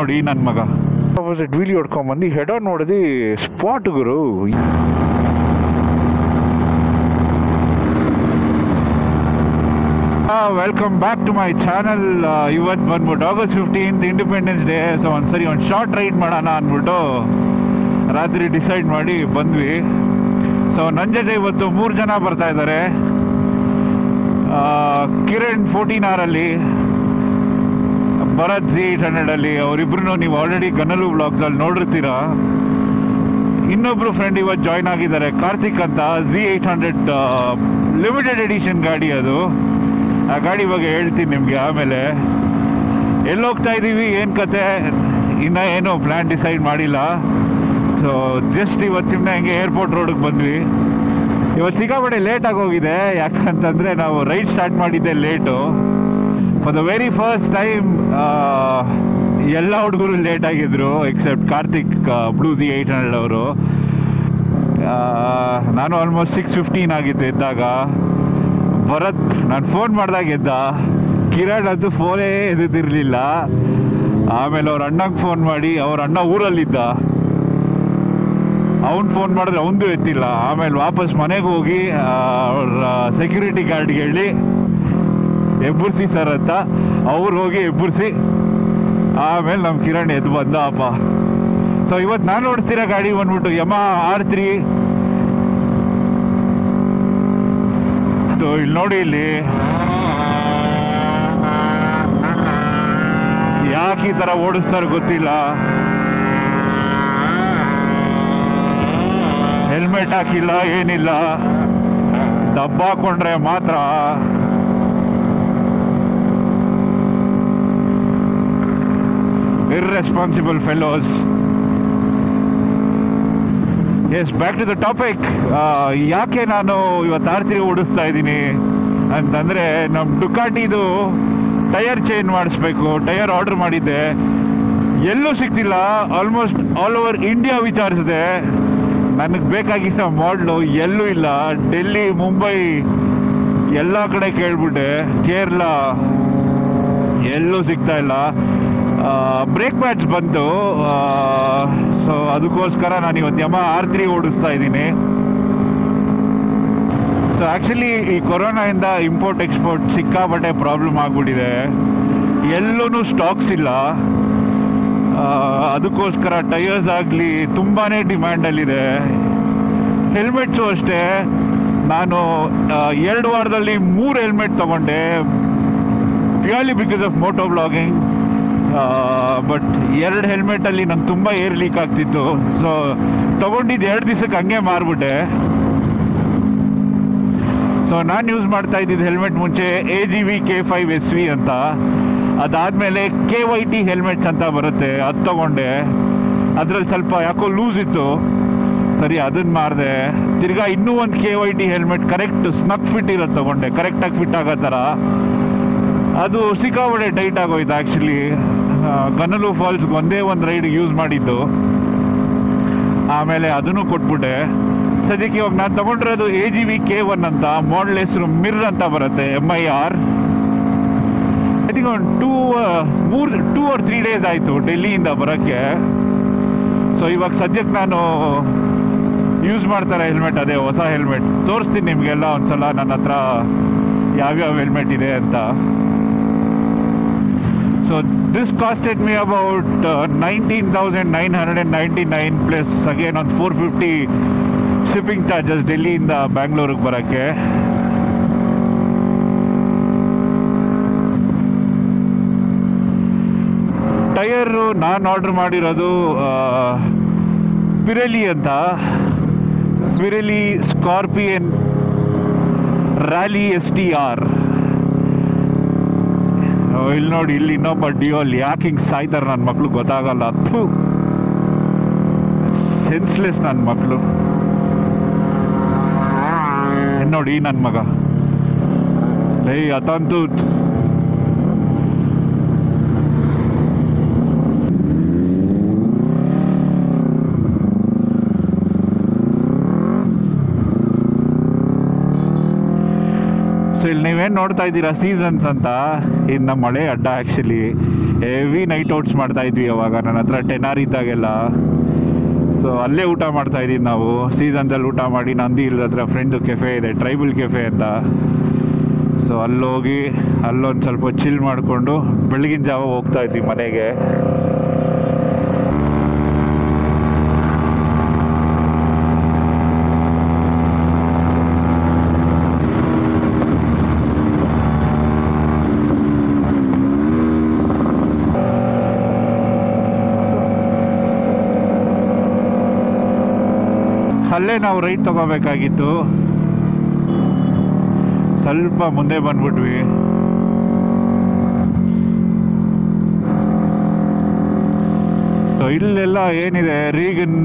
ನೋಡಿ ನನ್ನ ಮಗ ಆಪೋಸಿಟ್ ವೀಲಿ ಹೊಡ್ಕೊಂಬಂದು ಹೆಡ್ ಆನ್ ನೋಡಿದಿ ಸ್ಪಾಟ್ ಗುರು welcome back to my channel ಇವತ್ತು ಬಂದ್ಬಿಟ್ಟು August fifteenth independence day so ಒಂದ್ಸರಿ ಒಂದು ಶಾರ್ಟ್ ರೈಡ್ ಮಾಡೋಣ ಅಂದ್ಬಿಟ್ಟು ರಾತ್ರಿ ಡಿಸೈಡ್ ಮಾಡಿ ಬಂದ್ವಿ ಸೊ ನನ್ನ ಜೊತೆ ಇವತ್ತು ಮೂರು ಜನ ಬರ್ತಾ ಇದ್ದಾರೆ ಆ, ಕಿರಣ್ ಫೋರ್ಟೀನ್ ಆರಲ್ಲಿ ಭರತ್ ಜಿ ಏಟ್ ಹಂಡ್ರೆಡಲ್ಲಿ ಅವರಿಬ್ರು ನೀವು ಆಲ್ರೆಡಿ ಗನಲು ಬ್ಲಾಗ್ಸಲ್ಲಿ ನೋಡಿರ್ತೀರಾ ಇನ್ನೊಬ್ರು ಫ್ರೆಂಡ್ ಇವತ್ತು ಜಾಯ್ನ್ ಆಗಿದ್ದಾರೆ ಕಾರ್ತಿಕ್ ಅಂತ G eight hundred limited edition ಗಾಡಿ ಅದು ಆ ಗಾಡಿ ಬಗ್ಗೆ ಹೇಳ್ತೀನಿ ನಿಮಗೆ ಆಮೇಲೆ ಎಲ್ಲಿ ಹೋಗ್ತಾ ಇದ್ದೀವಿ ಏನು ಕತೆ ಇನ್ನೂ ಏನು ಪ್ಲ್ಯಾನ್ ಡಿಸೈಡ್ ಮಾಡಿಲ್ಲ ಸೊ ಜಸ್ಟ್ ಇವತ್ತು ಸುಮ್ಮನೆ ಹಂಗೆ ಏರ್ಪೋರ್ಟ್ ರೋಡಿಗೆ ಬಂದ್ವಿ ಇವತ್ತು ಸಿಕ್ಕಾಪಟ್ಟೆ ಲೇಟಾಗಿ ಹೋಗಿದೆ ಯಾಕಂತಂದರೆ ನಾವು ರೈಡ್ ಸ್ಟಾರ್ಟ್ ಮಾಡಿದ್ದೆ late for the very first time ಎಲ್ಲ ಹುಡುಗರು ಲೇಟ್ ಆಗಿದ್ರು ಎಕ್ಸೆಪ್ಟ್ ಕಾರ್ತಿಕ್ ಬ್ಲೂಸಿ ಏಯ್ಟ್ ಹಂಡ್ರೆಡ್ ಅವರು ನಾನು ಆಲ್ಮೋಸ್ಟ್ ಸಿಕ್ಸ್ ಫಿಫ್ಟೀನ್ ಆಗಿತ್ತು ಎದ್ದಾಗ ಭರತ್ ನಾನು ಫೋನ್ ಮಾಡಿದಾಗ ಎದ್ದ ಕಿರಣ್ ಅಂತೂ ಫೋನೇ ಎದ್ದಿರಲಿಲ್ಲ ಆಮೇಲೆ ಅವ್ರ ಅಣ್ಣಂಗೆ ಫೋನ್ ಮಾಡಿ ಅವ್ರ ಅಣ್ಣ ಊರಲ್ಲಿದ್ದ ಅವ್ನು ಫೋನ್ ಮಾಡಿದ್ರೆ ಅವನದು ಎತ್ತಿಲ್ಲ ಆಮೇಲೆ ವಾಪಸ್ ಮನೆಗೆ ಹೋಗಿ ಅವ್ರ ಸೆಕ್ಯೂರಿಟಿ ಗಾರ್ಡ್ಗೆ ಹೇಳಿ ಎಬ್ಬರ್ಸಿ ಸರ್ ಅಂತ ಅವ್ರು ಹೋಗಿ ಎಬ್ಬರ್ಸಿ ಆಮೇಲೆ ನಮ್ಮ ಕಿರಣ್ ಎದ್ದು ಬಂದ ಅಪ್ಪ ಸೊ ಇವತ್ತು ನಾನು ಓಡಿಸ್ತಿರೋ ಗಾಡಿ ಬಂದ್ಬಿಟ್ಟು ಯಮ ಆರ್ ತ್ರೀ ಇಲ್ಲಿ ನೋಡಿ ಇಲ್ಲಿ ಯಾಕೆ ಈ ಥರ ಓಡಿಸ್ತಾರೆ ಗೊತ್ತಿಲ್ಲ ಹೆಲ್ಮೆಟ್ ಹಾಕಿಲ್ಲ ಏನಿಲ್ಲ ದಬ್ಬ ಹಾಕೊಂಡ್ರೆ ಮಾತ್ರ irresponsible fellows. Yes back to the topic ಯಾಕೆ ನಾನು ಇವತ್ತು ಆರ್ತಿ ಓಡಿಸ್ತಾ ಇದ್ದೀನಿ ಅಂತಂದರೆ ನಮ್ಮ ಡುಕಾಟಿದು ಟೈರ್ ಚೇಂಜ್ ಮಾಡಿಸ್ಬೇಕು ಟೈರ್ ಆರ್ಡರ್ ಮಾಡಿದ್ದೆ ಎಲ್ಲೂ ಸಿಗ್ತಿಲ್ಲ ಆಲ್ಮೋಸ್ಟ್ ಆಲ್ ಓವರ್ ಇಂಡಿಯಾ ವಿಚಾರಿಸಿದೆ ನನಗೆ ಬೇಕಾಗಿದ್ದ ಮಾಡಲು ಎಲ್ಲೂ ಇಲ್ಲ ಡೆಲ್ಲಿ ಮುಂಬೈ ಎಲ್ಲ ಕಡೆ ಕೇಳ್ಬಿಟ್ಟೆ ಕೇರಳ ಎಲ್ಲೂ ಸಿಗ್ತಾ ಇಲ್ಲ ಬ್ರೇಕ್ ಪ್ಯಾಡ್ಸ್ ಬಂತು ಸೊ ಅದಕ್ಕೋಸ್ಕರ ನಾನು ಇವತ್ತು ಯಮ ಆರ್ ತ್ರೀ ಓಡಿಸ್ತಾ ಇದ್ದೀನಿ ಸೊ ಆ್ಯಕ್ಚುಲಿ ಈ ಕೊರೋನಾಯಿಂದ ಇಂಪೋರ್ಟ್ ಎಕ್ಸ್ಪೋರ್ಟ್ ಸಿಕ್ಕಾಪಟ್ಟೆ ಪ್ರಾಬ್ಲಮ್ ಆಗಿಬಿಟ್ಟಿದೆ ಎಲ್ಲೂ ಸ್ಟಾಕ್ಸ್ ಇಲ್ಲ ಆ, ಅದಕ್ಕೋಸ್ಕರ ಟೈರ್ಸ್ ಆಗಲಿ ತುಂಬಾ ಡಿಮ್ಯಾಂಡಲ್ಲಿದೆ ಹೆಲ್ಮೆಟ್ಸು ಅಷ್ಟೇ ನಾನು ಆ, ಎರಡು ವಾರದಲ್ಲಿ ಮೂರು ಹೆಲ್ಮೆಟ್ ತಗೊಂಡೆ purely because of moto blogging but ಎರಡು ಹೆಲ್ಮೆಟಲ್ಲಿ ನಂಗೆ ತುಂಬ ಏರ್ ಲೀಕ್ ಆಗ್ತಿತ್ತು ಸೊ ತಗೊಂಡಿದ್ದು ಎರಡು ದಿವಸಕ್ಕೆ ಹಂಗೆ ಮಾರ್ಬಿಟ್ಟೆ ಸೊ ನಾನು ಯೂಸ್ ಮಾಡ್ತಾ ಇದ್ದಿದ್ದು ಹೆಲ್ಮೆಟ್ ಮುಂಚೆ A G V K five S V ಅಂತ ಅದಾದಮೇಲೆ ಕೆ ವೈ ಟಿ ಹೆಲ್ಮೆಟ್ಸ್ ಅಂತ ಬರುತ್ತೆ ಅದು ತಗೊಂಡೆ ಅದರಲ್ಲಿ ಸ್ವಲ್ಪ ಯಾಕೋ ಲೂಸ್ ಇತ್ತು ಸರಿ ಅದನ್ನು ಮಾರಿದೆ ತಿರ್ಗಾ ಇನ್ನೂ ಒಂದು K Y T helmet correct snug fit ಇರೋದು ತಗೊಂಡೆ ಕರೆಕ್ಟಾಗಿ ಫಿಟ್ ಆಗೋ ಥರ ಅದು ಸಿಕ್ಕಾಪಟ್ಟೆ ಟೈಟ್ ಆಗೋಯ್ತು ಆ್ಯಕ್ಚುಲಿ ಗನಲು ಫಾಲ್ಸ್ಗೆ ಒಂದೇ ಒಂದು ರೈಡ್ ಯೂಸ್ ಮಾಡಿದ್ದು ಆಮೇಲೆ ಅದನ್ನು ಕೊಟ್ಬಿಟ್ಟೆ ಸದ್ಯಕ್ಕೆ ಇವಾಗ ನಾನು ತಗೊಂಡಿರೋದು A G V K one ಅಂತ ಮಾಡಲ್ ಹೆಸರು ಮಿರ್ ಅಂತ ಬರುತ್ತೆ M I R I think ಒಂದು ಟೂ ಮೂರು ಟೂ ಆರ್ ತ್ರೀ ಡೇಸ್ ಆಯಿತು ಡೆಲ್ಲಿಯಿಂದ ಬರೋಕ್ಕೆ ಸೊ ಇವಾಗ ಸದ್ಯಕ್ಕೆ ನಾನು ಯೂಸ್ ಮಾಡ್ತಾರೆ ಹೆಲ್ಮೆಟ್ ಅದೇ ಹೊಸ ಹೆಲ್ಮೆಟ್ ತೋರಿಸ್ತೀನಿ ನಿಮಗೆಲ್ಲ ಒಂದ್ಸಲ ನನ್ನ ಹತ್ರ ಯಾವ್ಯಾವ ಹೆಲ್ಮೆಟ್ ಇದೆ ಅಂತ so this costed me about nineteen thousand nine hundred and ninety nine plus again ಒಂದು ಫೋರ್ ಫಿಫ್ಟಿ ಶಿಪ್ಪಿಂಗ್ ಚಾರ್ಜಸ್ ಡೆಲ್ಲಿಯಿಂದ ಬ್ಯಾಂಗ್ಳೂರಿಗೆ ಬರೋಕ್ಕೆ ಟೈರು ನಾನು ಆರ್ಡರ್ ಮಾಡಿರೋದು ಪಿರೆಲಿ ಅಂತ Pirelli Scorpion rally S T R ಇಲ್ಲಿ ನೋಡಿ ಇಲ್ಲಿ ಇನ್ನೊಬ್ಬ ಡಿಯೋಲ್ ಯಾಕೆ ಹಿಂಗೆ ಸಾಯ್ತಾರೆ ನನ್ನ ಮಕ್ಳು ಗೊತ್ತಾಗಲ್ಲ ಥು ಸೆನ್ಸ್ಲೆಸ್ ನನ್ನ ಮಕ್ಕಳು ನೋಡಿ ನನ್ನ ಮಗ ಲೇ ಅತಂತು ಸೊ ಇಲ್ಲಿ ನೀವೇನು ನೋಡ್ತಾ ಇದ್ದೀರಾ ಸೀಸನ್ಸ್ ಅಂತ ಇದು ನಮ್ಮ ಮಳೆ ಅಡ್ಡ ಆ್ಯಕ್ಚುಲಿ ಹೆವಿ ನೈಟ್ ಔಟ್ಸ್ ಮಾಡ್ತಾ ಇದ್ವಿ ಅವಾಗ ನನ್ನ ಹತ್ರ ಟೆನ್ ಆರ್ ಇದ್ದಾಗೆಲ್ಲ ಸೊ ಅಲ್ಲೇ ಊಟ ಮಾಡ್ತಾ ಇದ್ದೀವಿ ನಾವು ಸೀಸನ್ದಲ್ಲಿ ಊಟ ಮಾಡಿ ನಂದಿ ಇಲ್ಲದ ಹತ್ರ ಫ್ರೆಂಡು ಕೆಫೆ ಇದೆ ಟ್ರೈಬಲ್ ಕೆಫೆ ಅಂತ ಸೊ ಅಲ್ಲೋಗಿ ಅಲ್ಲೊಂದು ಸ್ವಲ್ಪ ಚಿಲ್ ಮಾಡಿಕೊಂಡು ಬೆಳಗಿನ ಜಾವ ಹೋಗ್ತಾ ಇದ್ವಿ ಮನೆಗೆ ಅಲ್ಲೇ ನಾವು ರೈಟ್ ತಗೋಬೇಕಾಗಿತ್ತು ಸ್ವಲ್ಪ ಮುಂದೆ ಬಂದ್ಬಿಟ್ವಿ So, ಇಲ್ಲೆಲ್ಲ ಏನಿದೆ ರೀಗನ್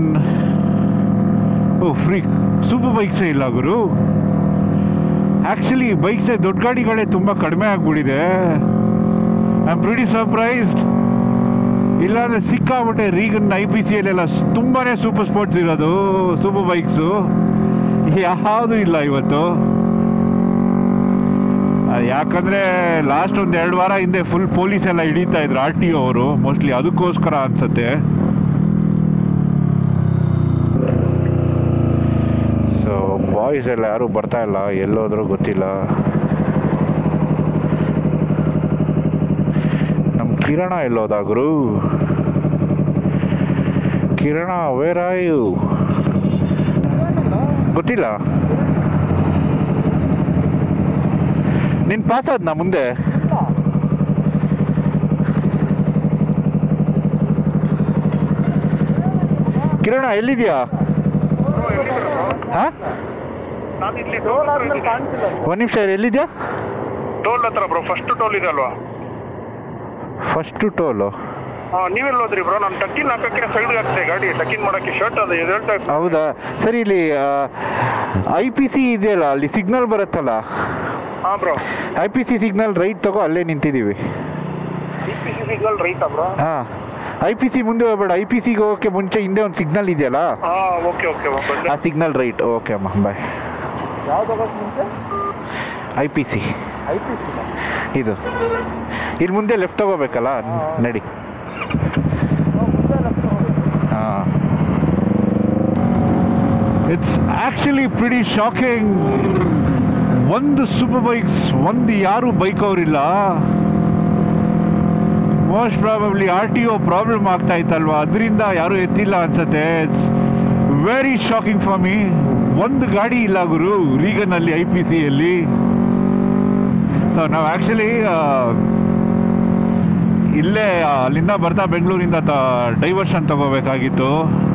ಓ ಫ್ರೀ ಸೂಪರ್ ಬೈಕ್ಸೇ ಇಲ್ಲ ಗುರು ಆ್ಯಕ್ಚುಲಿ ಬೈಕ್ಸೇ ದೊಡ್ಡ ಗಾಡಿಗಳೇ ತುಂಬ ಕಡಿಮೆ ಆಗ್ಬಿಟ್ಟಿದೆ ಐ ಆಮ್ ಪ್ರಿಟಿ ಸರ್ಪ್ರೈಸ್ಡ್ ಇಲ್ಲಾಂದ್ರೆ ಸಿಕ್ಕಾಬಿಟ್ಟೆ ರೀಗನ್ ಐ ಪಿ ಸಿ ಎಲ್ಲ ತುಂಬಾನೇ ಸೂಪರ್ ಸ್ಪೋರ್ಟ್ಸ್ ಇರೋದು ಸೂಪರ್ ಬೈಕ್ಸು ಯಾವುದು ಇಲ್ಲ ಇವತ್ತು ಅದ್ ಯಾಕಂದ್ರೆ ಲಾಸ್ಟ್ ಒಂದ್ ಎರಡು ವಾರ ಹಿಂದೆ ಫುಲ್ ಪೊಲೀಸ್ ಎಲ್ಲ ಹಿಡಿತಾ ಇದ್ರು ಆರ್ ಟಿ ಅವರು ಮೋಸ್ಟ್ಲಿ ಅದಕ್ಕೋಸ್ಕರ ಅನ್ಸತ್ತೆ ಸೊ ಬಾಯ್ಸ್ ಎಲ್ಲ ಯಾರು ಬರ್ತಾ ಇಲ್ಲ ಎಲ್ಲೋದ್ರೂ ಗೊತ್ತಿಲ್ಲ ನಮ್ಮ ಕಿರಣ ಎಲ್ಲೋದ ಗುರು ಕಿರಣ ವೇರ್ ಆರ್ ಯು ಗೊತ್ತಿಲ್ಲ ನಿನ್ ಪಾಸ್ ಆದ್ನಾ ಮುಂದೆ ಕಿರಣ ಎಲ್ಲಿದ್ಯಾ ಹಾ ನಾನು ಇಲ್ಲಿ ಟೋಲ್ ಆದ್ಮೇಲೆ ಕಾಣ್ತಿಲ್ಲ ಒಂದ್ ನಿಮಿಷ ಎಲ್ಲಿದ್ಯಾ ಟೋಲ್ ಹತ್ರ ಬ್ರೋ ಫಸ್ಟ್ ಟೋಲ್ ಇದೆ ಅಲ್ವಾ ಫಸ್ಟ್ ಟೋಲು ಹಾಂ ನೀವೆಲ್ಲ ಹೋದ್ರಿ ಬ್ರೋ ನಾನು ಟಕ್ಕಿನ್ ಹಾಕಕ್ಕೆ ಸೈಡ್ಗೆ ಹಾಕ್ತೆ ಗಾಡಿ ಟಕ್ಕಿನ್ ಮಾಡಕ್ಕೆ ಶರ್ಟ್ ಅದು ಎದೇಳ್ತಾ ಹೌದಾ ಸರಿ ಇಲ್ಲಿ ಐ ಪಿ ಸಿ ಇದೆಯಲ್ಲ ಅಲ್ಲಿ ಸಿಗ್ನಲ್ ಬರುತ್ತಲ್ಲ ಹಾಂ bro I P C signal right ತಗೋ ಅಲ್ಲೇ ನಿಂತಿದ್ದೀವಿ ಡಿ ಪಿ ಸಿ ಸಿಗ್ನಲ್ ರೈಟಾ ಬ್ರೋ ಹಾಂ ಐ ಪಿ ಸಿ ಮುಂದೆ ಹೋಗ್ಬೇಡ ಐ ಪಿ ಸಿಗೆ ಹೋಗೋಕ್ಕೆ ಮುಂಚೆ ಹಿಂದೆ ಒಂದು ಸಿಗ್ನಲ್ ಇದೆಯಲ್ಲ ಹಾಂ ಓಕೆ ಓಕೆ ಬಂದೆ ಆ ಸಿಗ್ನಲ್ ರೈಟ್ ಓಕೆ ಅಮ್ಮ ಬಾಯ್ ಯಾವ್ದು ಹೋಗೋಕೆ ಮುಂಚೆ I P C I P C ಇದು ಇಲ್ಲಿ ಮುಂದೆ ಲೆಫ್ಟ್ ತಗೋಬೇಕಲ್ಲ ನಡಿ ಹಾಂ ಇಟ್ಸ್ ಆ್ಯಕ್ಚುಲಿ ಪ್ರಿಡಿ ಶಾಕಿಂಗ್ ಒಂದು ಸೂಪರ್ ಬೈಕ್ಸ್ ಒಂದು ಯಾರು ಬೈಕ್ ಅವರಿಲ್ಲ most probably R T O problem ಆಗ್ತಾ ಇತ್ತಲ್ವಾ ಅದರಿಂದ ಯಾರು ಎತ್ತಿಲ್ಲ ಅನ್ಸತ್ತೆ it's very shocking for me ಒಂದು ಗಾಡಿ ಇಲ್ಲ ಗುರು ರೀಗನಲ್ಲಿ ಐ ಪಿ ಸಿಯಲ್ಲಿ ಸೊ ನಾವು ಆ್ಯಕ್ಚುಲಿ ಇಲ್ಲೇ ಆ, ಅಲ್ಲಿಂದ ಬರ್ತಾ ಬೆಂಗಳೂರಿಂದ ಡೈವರ್ಷನ್ ತಗೋಬೇಕಾಗಿತ್ತು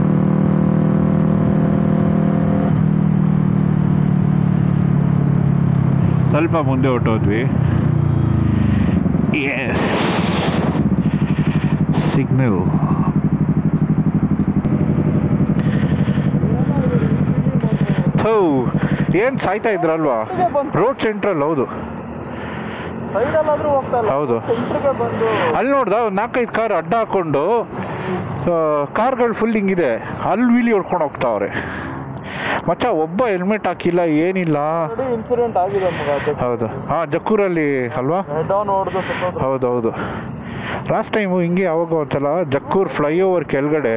ಸ್ವಲ್ಪ ಮುಂದೆ ಹೊಟ್ಟೋದ್ವಿ ಎಸ್ ಸಿಗ್ನಲ್ ಥೂ ಏನು ಸಾಯ್ತಾ ಇದ್ರಲ್ವಾ ರೋಡ್ ಸೆಂಟ್ರಲ್ ಹೌದು ಸೈಡಲ್ಲಾದ್ರೂ ಹೋಗ್ತಾ ಇಲ್ಲ ಹೌದು. ಸೆಂಟ್ರಿಗೆ ಬಂದು ಅಲ್ಲಿ ನೋಡ್ದ ಒಂದು ನಾಲ್ಕೈದು ಕಾರ್ ಅಡ್ಡ ಹಾಕೊಂಡು ಕಾರ್ಗಳು ಫುಲ್ ಹಿಂಗಿದೆ ಅಲ್ಲಿ ವೀಲಿ ಹೊಡ್ಕೊಂಡು ಹೋಗ್ತಾವ್ರೆ ಮಚ್ಚ ಒಬ್ಬ ಹೆಲ್ಮೆಟ್ ಹಾಕಿಲ್ಲ ಏನಿಲ್ಲ ಆಲ್ರೆಡಿ ಇನ್ಸಿಡೆಂಟ್ ಆಗಿದೆ ಮಗ ಹೌದು ಹಾಂ ಜಕ್ಕೂರಲ್ಲಿ ಅಲ್ವಾ ಹೆಡ್ ಆನ್ ಹೊಡೆದು ಸತ್ತೋದ್ರು ಹೌದು ಹೌದು ಲಾಸ್ಟ್ ಟೈಮು ಹಿಂಗೆ ಯಾವಾಗ ಒಂದ್ಸಲ ಜಕ್ಕೂರ್ ಫ್ಲೈಓವರ್ ಕೆಳಗಡೆ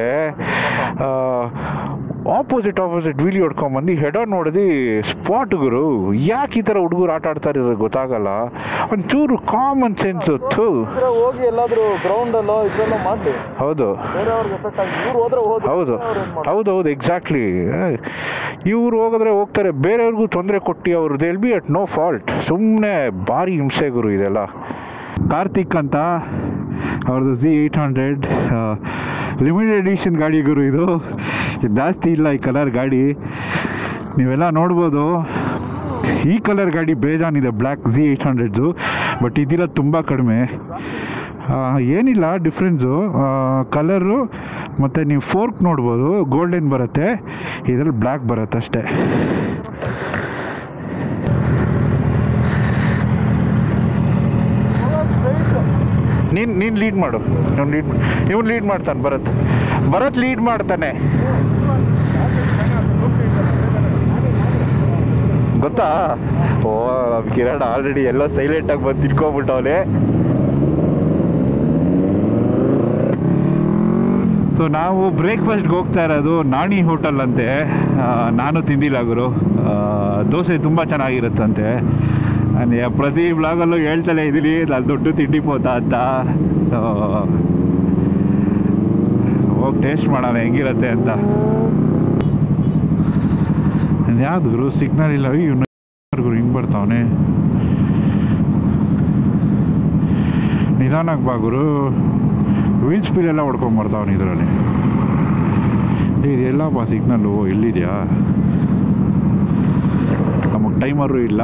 ಆಪೋಸಿಟ್ ಆಪೋಸಿಟ್ ವೀಲಿ ಹೊಡ್ಕೊಂಬಂದು ಹೆಡ್ ಆನ್ ನೋಡಿದು ಸ್ಪಾಟ್ ಗುರು ಯಾಕೆ ಈ ಥರ ಹುಡುಗರು ಆಟ ಆಡ್ತಾರೆ ಇರೋದು ಗೊತ್ತಾಗಲ್ಲ ಒಂಚೂರು ಕಾಮನ್ ಸೆನ್ಸು ಥೂ ಇದ್ರೆ ಹೋಗಿ ಎಲ್ಲಾದ್ರೂ ಗ್ರೌಂಡ್ ಅಲ್ಲೋ ಇದ್ರಲ್ಲೋ ಮಾಡಿ ಹೌದು ಬೇರೆಯವ್ರಿಗೆ ಎಫೆಕ್ಟ್ ಆಗಿ ಇವ್ರು ಹೋದ್ರೆ ಹೋದ್ರು ಹೌದು ಅವ್ರು ಏನ್ ಮಾಡ್ತಾರೆ? ಹೌದು ಹೌದು ಎಕ್ಸಾಕ್ಟ್ಲಿ ಇವ್ರು ಹೋಗಿದ್ರೆ ಹೋಗ್ತಾರೆ ಬೇರೆಯವ್ರಿಗೂ ತೊಂದರೆ ಕೊಟ್ಟು ಅವ್ರು they'll be at no fault ಸುಮ್ಮನೆ ಭಾರಿ ಹಿಂಸೆ ಗುರು ಇದೆಲ್ಲ ಕಾರ್ತಿಕ್ ಅಂತ ಅವ್ರದ್ದು G eight hundred limited edition ಗಾಡಿ ಗುರು ಇದು ಇದು ಜಾಸ್ತಿ ಇಲ್ಲ ಈ ಕಲರ್ ಗಾಡಿ ನೀವೆಲ್ಲ ನೋಡ್ಬೋದು ಈ ಕಲರ್ ಗಾಡಿ ಬೇಜಾನಿದೆ black G eight hundreds but ಇದಿರೋದು ತುಂಬ ಕಡಿಮೆ ಆ, ಏನಿಲ್ಲ ಡಿಫ್ರೆನ್ಸು ಕಲರು ಮತ್ತು ನೀವು ಫೋರ್ಕ್ ನೋಡ್ಬೋದು ಗೋಲ್ಡನ್ ಬರುತ್ತೆ ಇದರಲ್ಲಿ ಬ್ಲ್ಯಾಕ್ ಬರುತ್ತೆ ಅಷ್ಟೇ ನೀನು ನೀನು ಲೀಡ್ ಮಾಡು ಇವ್ನು ಲೀಡ್ ಇವ್ನು ಲೀಡ್ ಮಾಡ್ತಾನೆ ಭರತ್ ಭರತ್ ಲೀಡ್ ಮಾಡ್ತಾನೆ ಗೊತ್ತಾ ಓ ಕಿರಣ್ ಆಲ್ರೆಡಿ ಎಲ್ಲ ಸೈಲೆಂಟಾಗಿ ಬಂದು ತಿಳ್ಕೊಬಿಟ್ಟವನೆ ಸೊ ನಾವು ಬ್ರೇಕ್ಫಾಸ್ಟ್ಗೆ ಹೋಗ್ತಾ ಇರೋದು ನಾಣಿ ಹೋಟೆಲ್ ಅಂತೆ ಆ, ನಾನು ತಿಂದಿಲ್ಲ ಗುರು ಆ, ದೋಸೆ ತುಂಬ ಚೆನ್ನಾಗಿರುತ್ತಂತೆ ನಾನು ಯಾ- ಪ್ರತಿ ಬ್ಲಾಗಲ್ಲೂ ಹೇಳ್ತಲೇ ಇದ್ದೀನಿ ನಾನು ದೊಡ್ಡ ತಿಂಡಿ ಪೋತ ಅಂತ ಸೊ ಹೋಗಿ ಟೇಸ್ಟ್ ಮಾಡೋಣ ಹೆಂಗಿರತ್ತೆ ಅಂತ ಯಾವ್ದು ಗುರು ಸಿಗ್ನಲ್ ಇಲ್ಲ ಇವ್ನು ಗುರು ಹಿಂಗೆ ಬರ್ತಾವನೆ ನಿಧಾನಕ್ಕೆ ಬಾ ಗುರು ವೀಲ್ ಸ್ಪೀಡ್ ಎಲ್ಲ ಹೊಡ್ಕೊಂಬರ್ತಾವನೆ ಇದರಲ್ಲಿ ಇದೆಲ್ಲಪ್ಪ ಸಿಗ್ನಲ್ಲು ಎಲ್ಲಿದೆಯಾ ನಮಗೆ ಟೈಮರು ಇಲ್ಲ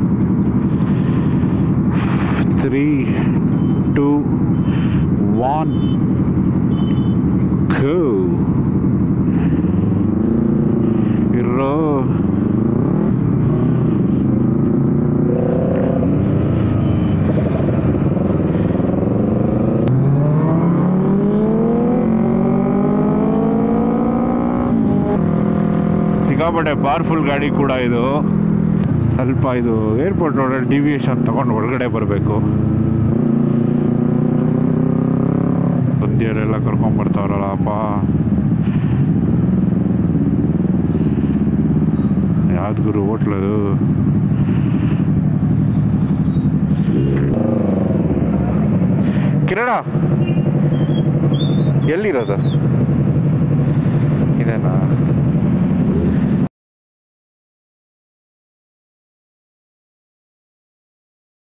ತ್ರೀ ಟೂ ಒನ್ ಇರೋ ಸಿಕ್ಕಾಪಟ್ಟೆ ಪವರ್ಫುಲ್ ಗಾಡಿ ಕೂಡ ಇದು ಸ್ವಲ್ಪ ಇದು ಏರ್ಪೋರ್ಟ್ ರೋಡಲ್ಲಿ ಡಿವಿಯೇಷನ್ ತಗೊಂಡು ಒಳಗಡೆ ಬರಬೇಕು ಬಂದಿಯರೆಲ್ಲ ಕರ್ಕೊಂಬರ್ತಾವ್ರಲ್ಲ ಅಪ್ಪ ಯಾವ್ದು ಗುರು ಹೋಟ್ಲದು ಕಿರಣ ಎಲ್ಲಿರೋದು ಇದೇನಾ